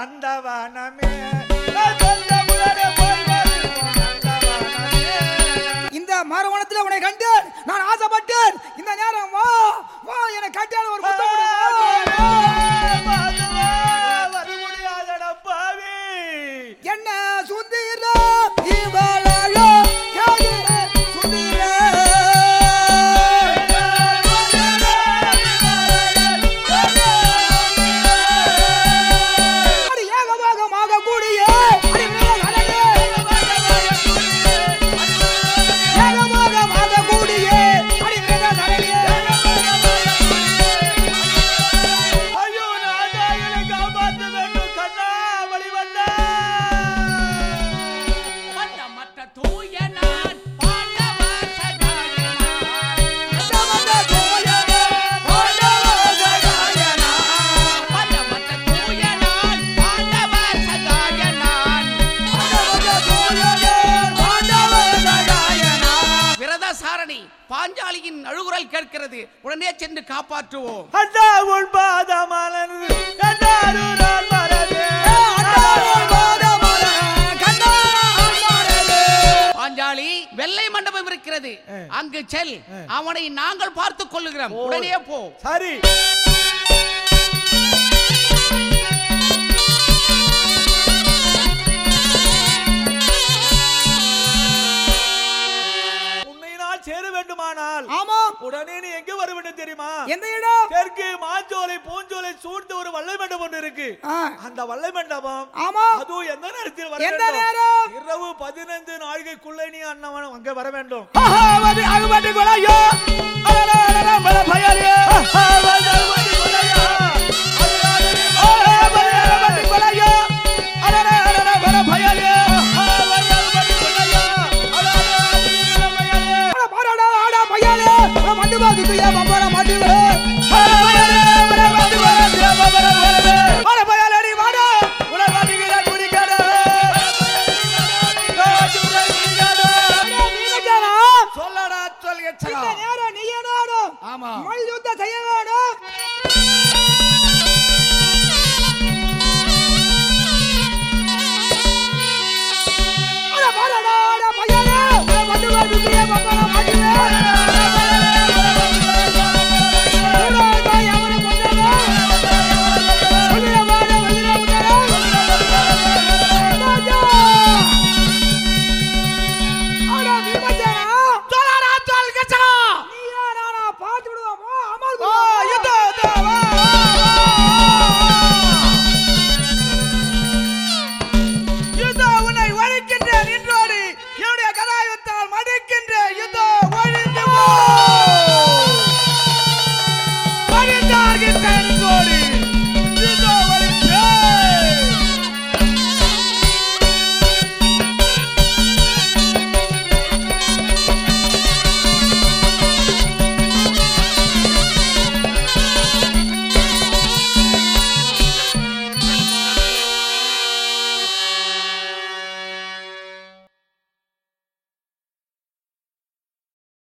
நந்தவனமே நந்தமுடனே போய் வருவோம் நந்தவனமே இந்த மறுவனத்தில் உன்னை கண்டேன் நான் ஆசைப்பட்டேன் இந்த நேரம் வா வா என்னை கண்டால் ஒரு முத்தம் கொடு, வா, வா. வர முடியாதடா பாவி என்ன சுந்தீர இவளையோ யாதிர சுந்தீர அடி ஏகபாகமாக கூடிய அடி மேலழகே. ஏகபாகமாக கூடிய அடி மேலழகே. ஐயோ நாதா என்னை காப்பாற்ற வேண்டும் கண்ணா வழிவண்ணா மற்ற தூய நான் பாண்டவர் சகாயனான் சமந்த தோயனே, ஆண்டவர் சகாயனா. மற்ற தூய நான் பாண்டவர் சகாயனான் சமந்த தோயனே, ஆண்டவர் சகாயனா. விரதசாரணி பாஞ்சாலியின் அழுகுரல் கேட்கிறது உடனே சென்று காப்பாற்றுவோம் அண்ணா உன் பாதமலன் கண்ணாரு நான் மறவே ஆண்டவர் பாதமலர, கண்டா ஆண்டவரே. பாஞ்சாலி வெள்ளை மண்டபம் இருக்கிறது அங்கு செல் அவனை நாங்கள் பார்த்துக் கொள்ளுகிறோம் உடனே போ சரி உன்னை நான் சேர வேண்டுமானால் ஆமாம் உடனே நீ எங்க வர வேண்டும் தெரியுமா எந்த இடம் தெற்கு மாஞ்சோலை பூஞ்சோலை சூழ்ந்த ஒரு வல்லை மண்டபம் ஒன்று இருக்கு ஆ, அந்த வல்லை மண்டபம் ஆமாம் அதுவும் எந்த நேரத்தில் வர எந்த வேண்டும்? நேரம்? இரவு பதினைந்து நாழிகைக்குள்ளே நீ அண்ணவன் அங்க வர வேண்டும் ஆஹா, அது அகுபதி கொலையோ. அலல, அலல, மல பயலே. ஆஹா, வந்தல்